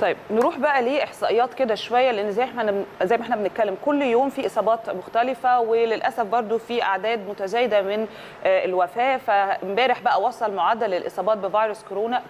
طيب نروح بقى لاحصائيات كده شويه لان زي احنا زي ما احنا بنتكلم كل يوم في اصابات مختلفه وللاسف برضو في اعداد متزايده من آه، الوفاه فامبارح بقى وصل معدل الاصابات بفيروس كورونا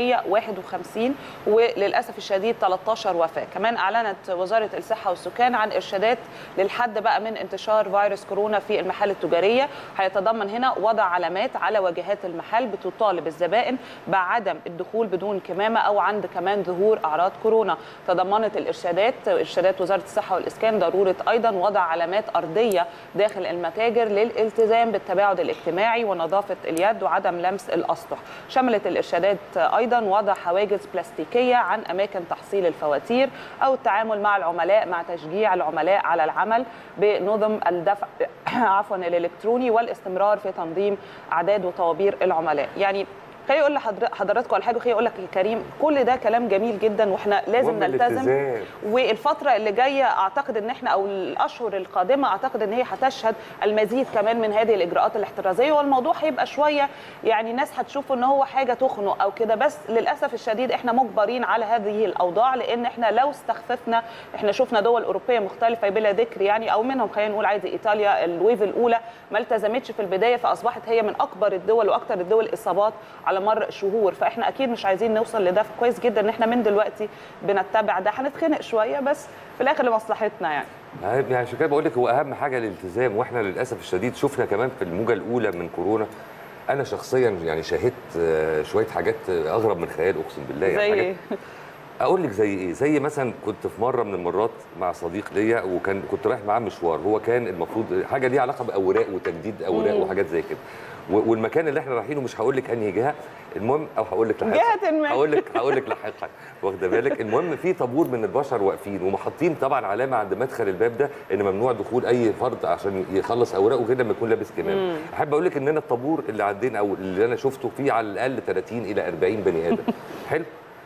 351 وللاسف الشديد 13 وفاه كمان اعلنت وزاره الصحه والسكان عن ارشادات للحد بقى من انتشار فيروس كورونا في المحال التجاريه هيتضمن هنا وضع علامات على واجهات المحل بتطالب الزبائن بعدم الدخول بدون كمامه او عند كمان ظهور اعراض كورونا تضمنت الارشادات ارشادات وزاره الصحه والاسكان ضروره ايضا وضع علامات ارضيه داخل المتاجر للالتزام بالتباعد الاجتماعي ونظافه اليد وعدم لمس الاسطح شملت الارشادات ايضا وضع حواجز بلاستيكيه عن اماكن تحصيل الفواتير او التعامل مع العملاء مع تشجيع العملاء على العمل بنظم الدفع عفوا الالكتروني والاستمرار في تنظيم اعداد وطوابير العملاء يعني خليني اقول لحضراتكم على حاجه خليني اقول لك يا كريم كل ده كلام جميل جدا واحنا لازم مهم نلتزم الالتزام. والفتره اللي جايه اعتقد ان احنا او الاشهر القادمه اعتقد ان هي هتشهد المزيد كمان من هذه الاجراءات الاحترازيه والموضوع هيبقى شويه يعني ناس هتشوف ان هو حاجه تخنق او كده بس للاسف الشديد احنا مجبرين على هذه الاوضاع لان احنا لو استخففنا احنا شفنا دول اوروبيه مختلفه بلا ذكر يعني او منهم خلينا نقول عادي ايطاليا الويف الاولى ما التزمتش في البدايه فاصبحت هي من اكبر الدول واكثر الدول اصابات على مر شهور فاحنا اكيد مش عايزين نوصل لده كويس جدا ان احنا من دلوقتي بنتبع ده هنتخنق شويه بس في الاخر لمصلحتنا يعني يعني عشان كده بقول لك هو اهم حاجه الالتزام واحنا للاسف الشديد شفنا كمان في الموجه الاولى من كورونا انا شخصيا يعني شاهدت آه، شويه حاجات آه، اغرب من خيال اقسم بالله يعني زي حاجات ايه اقول لك زي ايه زي مثلا كنت في مره من المرات مع صديق ليا وكان كنت رايح معاه مشوار هو كان المفروض حاجه ليها علاقه باوراق وتجديد اوراق مم. وحاجات زي كده و- والمكان اللي احنا رايحينه مش هقول لك انهي جهه المهم او هقول لك لاحقا جهة ما. هقول لك هقول لك لاحقا واخده بالك المهم في طابور من البشر واقفين ومحطين طبعا علامه عند مدخل الباب ده ان ممنوع دخول اي فرد عشان يخلص اوراقه كده لما يكون لابس كمامه احب اقول لك ان انا الطابور اللي عندنا او اللي انا شفته فيه على الاقل 30 الى 40 بني ادم حلو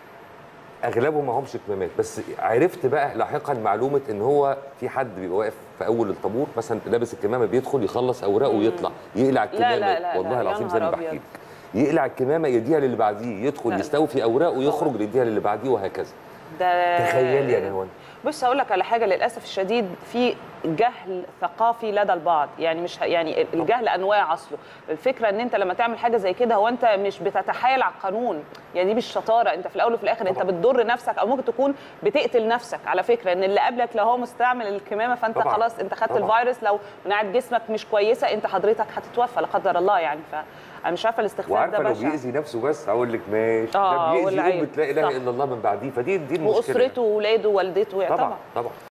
اغلبهم معهمش كمامات بس عرفت بقى لاحقا معلومه ان هو في حد بيبقى واقف في اول الطابور مثلا لابس الكمامه بيدخل يخلص اوراقه ويطلع يقلع الكمامه لا، لا، والله لا، يا العظيم زي ما نهار بحكي أبيض. لك يقلع الكمامه يديها للي بعديه يدخل لا، لا. يستوفي اوراقه ويخرج يديها للي بعديه وهكذا ده تخيلي يا نهوان بص هقول لك على حاجه للاسف الشديد في جهل ثقافي لدى البعض يعني مش ه- يعني الجهل انواع اصله الفكره ان انت لما تعمل حاجه زي كده هو انت مش بتتحايل على القانون يعني دي مش شطاره انت في الاول وفي الاخر انت طبعاً. بتضر نفسك او ممكن تكون بتقتل نفسك على فكره ان اللي قبلك لو هو مستعمل الكمامه فانت طبعاً. خلاص انت خدت طبعاً. الفيروس لو مناعه جسمك مش كويسه انت حضرتك هتتوفى لا قدر الله يعني فانا مش عارفه الاستخفاف ده وعارفه لو بشع بيأذي نفسه بس هقول لك ماشي آه، ده بيأذي والعيب. امه لا اله صح. الا الله من بعديه فدي دي المشكله واسرته واولاده ووالدته يعني طبعا طبعا طبعا